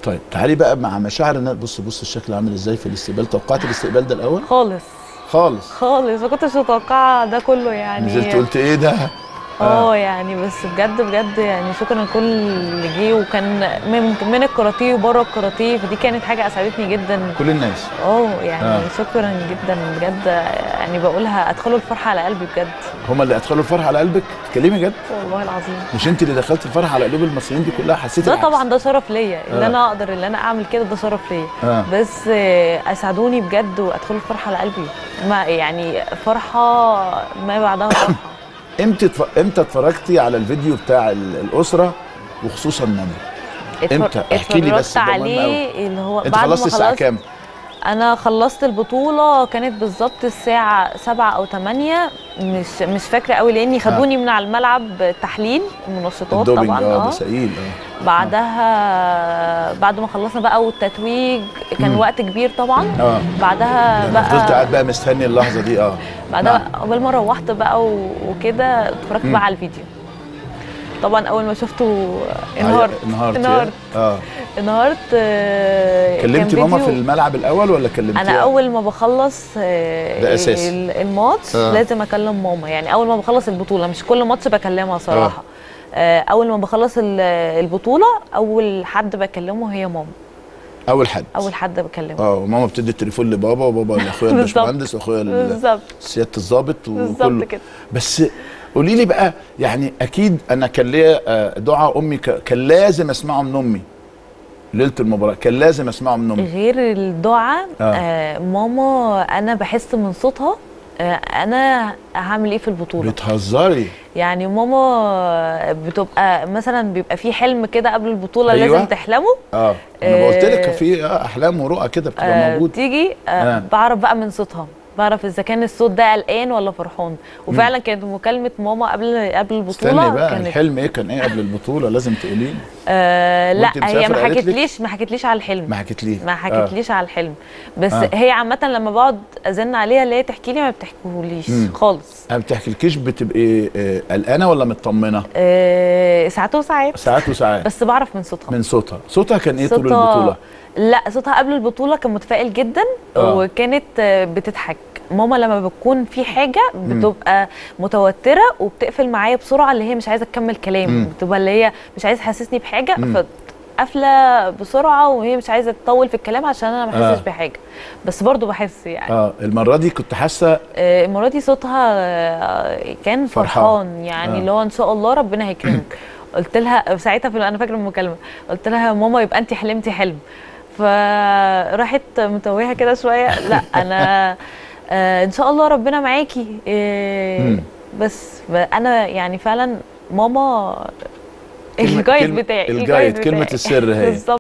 طيب تعالي بقى مع مشاعر الناس بص بص الشكل عامل ازاي في الاستقبال توقعت الاستقبال ده الاول خالص خالص خالص ما كنتش متوقعه ده كله يعني نزلت قلت ايه ده اه يعني بس بجد بجد يعني شكرا لكل اللي جه وكان من من الكاراتيه وبره الكاراتيه فدي كانت حاجه اسعدتني جدا كل الناس اه يعني آه. شكرا جدا بجد يعني بقولها ادخلوا الفرحه على قلبي بجد هم اللي ادخلوا الفرح على قلبك تكلمي جد والله العظيم مش انت اللي دخلت الفرح على قلوب المصريين دي كلها حسيت ده العكس. طبعا ده شرف ليا اللي آه. انا اقدر اللي انا اعمل كده ده شرف ليا آه. بس آه، اسعدوني بجد وادخلوا الفرحه على قلبي ما يعني فرحه ما بعدها فرحه امتى تف... امتى اتفرجتي على الفيديو بتاع ال- الاسره وخصوصا ماما امتى؟ احكي لي بس، اتفرجت ده مهم أوي. عليه اللي هو انت بعد ما خلصتي الساعه خلصت كام انا خلصت البطوله كانت بالظبط الساعه 7 او 8 مش مش فاكره قوي لاني خدوني من على الملعب تحليل منشطات الدوبينج طبعا اه اه بسائل اه بعدها بعد ما خلصنا بقى والتتويج كان مم. وقت كبير طبعا اه بعدها انا فضلت بقى قاعد بقى مستني اللحظه دي اه بعدها قبل ما روحت بقى و- وكده اتفرجت مم. بقى على الفيديو طبعا اول ما شفته انهارت انهارت انهارت اه انهارت آه، كان كلمتي ماما في فيديو- الملعب الاول ولا كلمتيها انا اول ما بخلص آه، ده أساسي. ال- الماتش آه. لازم اكلم ماما يعني اول ما بخلص البطوله مش كل ماتش بكلمها صراحه آه، اول ما بخلص ال- البطوله اول حد بكلمه هي ماما اول حد اول حد بكلمه اه وماما بتدي التليفون لبابا وبابا لاخويا بالظبط. الباشمهندس واخويا ال- بالظبط سياده الضابط وكله بالظبط كده بس قولي لي بقى يعني اكيد انا كان ليا آه، دعاء امي ك- كان لازم اسمعه من امي ليله المباراه كان لازم اسمعه من امي غير الدعاء آه. آه. ماما انا بحس من صوتها آه انا هعمل ايه في البطوله بتهزري يعني ماما بتبقى مثلا بيبقى في حلم كده قبل البطوله أيوة. لازم تحلمه اه انا قلت لك آه، في آه، احلام ورؤى كده بتبقى آه موجوده تيجي آه آه. بعرف بقى من صوتها بعرف اذا كان الصوت ده قلقان ولا فرحان وفعلا كانت مكالمه ماما قبل قبل البطوله استني بقى كانت الحلم ايه كان ايه قبل البطوله لازم تقولي لي آه لا وأنت هي ما مسافرة قالت لك؟ حكتليش ما حكتليش على الحلم ما حكيتليش ما حكتليش على الحلم بس آه. هي عامه لما بقعد ازن عليها اللي هي تحكي لي ما بتحكيهوليش مم. خالص ما بتحكيلكيش بتبقي آه، قلقانه ولا مطمنه آه ساعات وساعات ساعات وساعات بس بعرف من صوتها من صوتها صوتها كان ايه طول صوتها- البطوله لا صوتها قبل البطوله كان متفائل جدا آه. وكانت آه، بتضحك ماما لما بتكون في حاجه بتبقى متوتره وبتقفل معايا بسرعه اللي هي مش عايزه تكمل كلام مم. بتبقى اللي هي مش عايزه تحسسني بحاجه مم. قافله بسرعه وهي مش عايزه تطول في الكلام عشان انا ما احسش آه. بحاجه بس برضو بحس يعني اه المره دي كنت حاسه آه، المره دي صوتها آه، كان فرحان. فرحان يعني آه. اللي هو ان شاء الله ربنا هيكرمك قلت لها ساعتها في انا فاكره المكالمه قلت لها يا ماما يبقى انت حلمتي حلم فراحت متوهه كده شويه لا انا آه، ان شاء الله ربنا معاكي آه، مم. بس انا يعني فعلا ماما كلمة- الجايد كلمة- بتاعي الجايد، كلمة بتاعي. السر هي. بالظبط